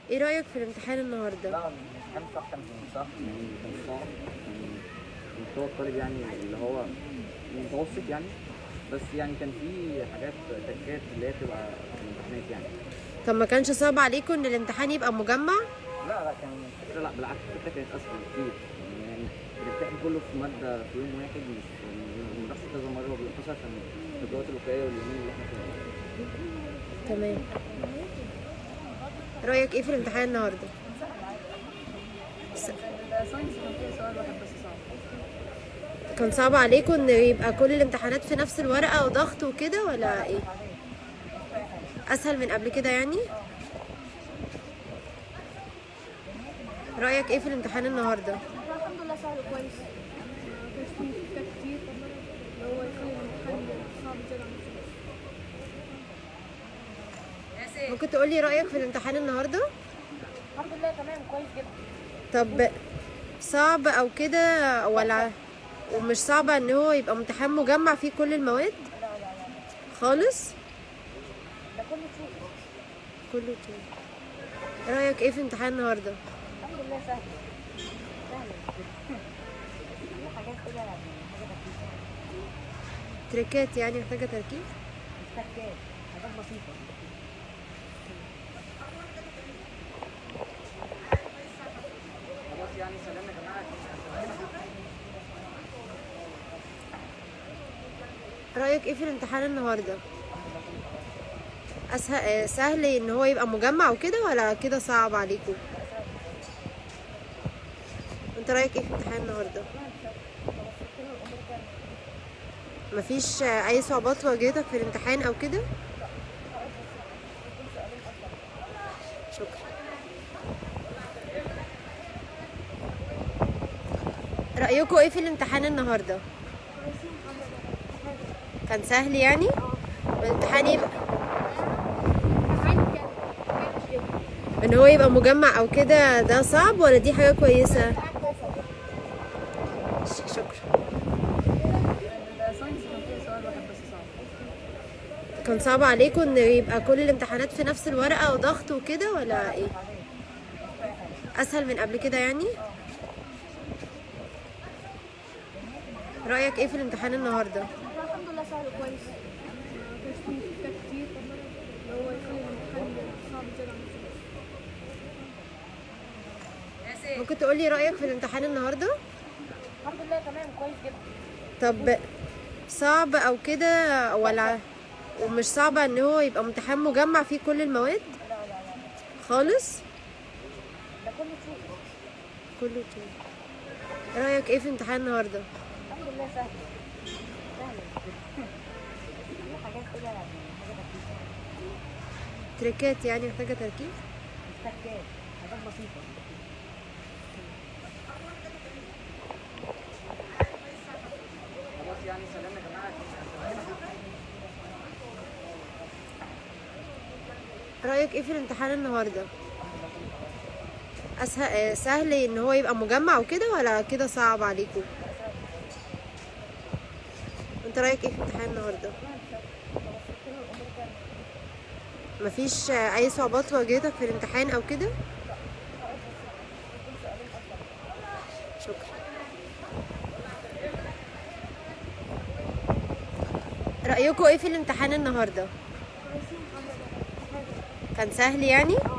ايه رأيك في الامتحان النهاردة؟ لا الامتحان بصراحة كان صح يعني كان صعب يعني مستوى الطالب يعني اللي هو متوسط يعني بس يعني كان في حاجات تكات اللي هي بتبقى في الامتحانات يعني طب ما كانش صعب عليكم ان الامتحان يبقى مجمع؟ لا لا كان الفكرة لا بالعكس الفكرة كانت أسهل كتير يعني بنمتحن كله في مادة في يوم واحد مش بنحصل كذا مرة وبنحصل عشان الإجراءات الوقائية واليومين اللي احنا فيهم تمام رأيك ايه في الامتحان النهاردة؟ الساينس كان فيه سؤال واحد بس صعب كان صعب عليكم ان يبقى كل الامتحانات في نفس الورقة وضغط وكده ولا ايه؟ اسهل من قبل كده يعني؟ رأيك ايه في الامتحان النهاردة؟ الحمد لله سهل كويس ما كانش فيه فكات كتير اللي هو يخلي الامتحان صعب زيادة عن اللزوم ممكن تقولي رأيك في الامتحان النهاردة؟ الحمد لله تمام كويس جدا طب صعب او كده ولا ومش صعب ان هو يبقى امتحان مجمع فيه كل المواد خالص ده كله تشوف كله كده رايك ايه في امتحان النهارده الحمد لله سهل سهل في حاجات كده يعني حاجات بسيطة تريكات يعني محتاجه تركيز مش تكات حاجات بسيطة خلاص يعني سلام يا جماعة رايك ايه في الامتحان النهارده اسهل سهل ان هو يبقى مجمع وكده ولا كده صعب عليكم انت رايك ايه في الامتحان النهارده مفيش اي صعوبات واجهتك في الامتحان او كده شكرا رايكم ايه في الامتحان النهارده كان سهل يعني الامتحان يبقى ان هو يبقى مجمع او كده ده صعب ولا دي حاجه كويسه ش- شكرا الساينس كان فيه سؤال واحد بس صعب كان صعب عليكم ان يبقى كل الامتحانات في نفس الورقه وضغط وكده ولا ايه اسهل من قبل كده يعني رايك ايه في الامتحان النهارده الحمد لله سهل كويس ما كانش فيه فكات كتير اللي هو يخلي الامتحان صعب زيادة عن اللزوم ممكن تقولي رايك في الامتحان النهارده الحمد لله تمام كويس جدا طب صعب او كده ولا ومش صعب ان هو يبقى امتحان مجمع فيه كل المواد خالص ده كله تشوف كله كده رايك ايه في امتحان النهارده الحمد لله سهل سهل في حاجات كده يعني حاجات بسيطة تريكات يعني محتاجه تركيز مش تكات حاجات بسيطة خلاص يعني سلام يا جماعة رايك ايه في الامتحان النهارده اسهل سهل ان هو يبقى مجمع وكده ولا كده صعب عليكم انت رايك ايه في الامتحان النهارده مفيش اي صعوبات واجهتك في الامتحان او كده شكرا رايكم ايه في الامتحان النهارده كان سهل يعني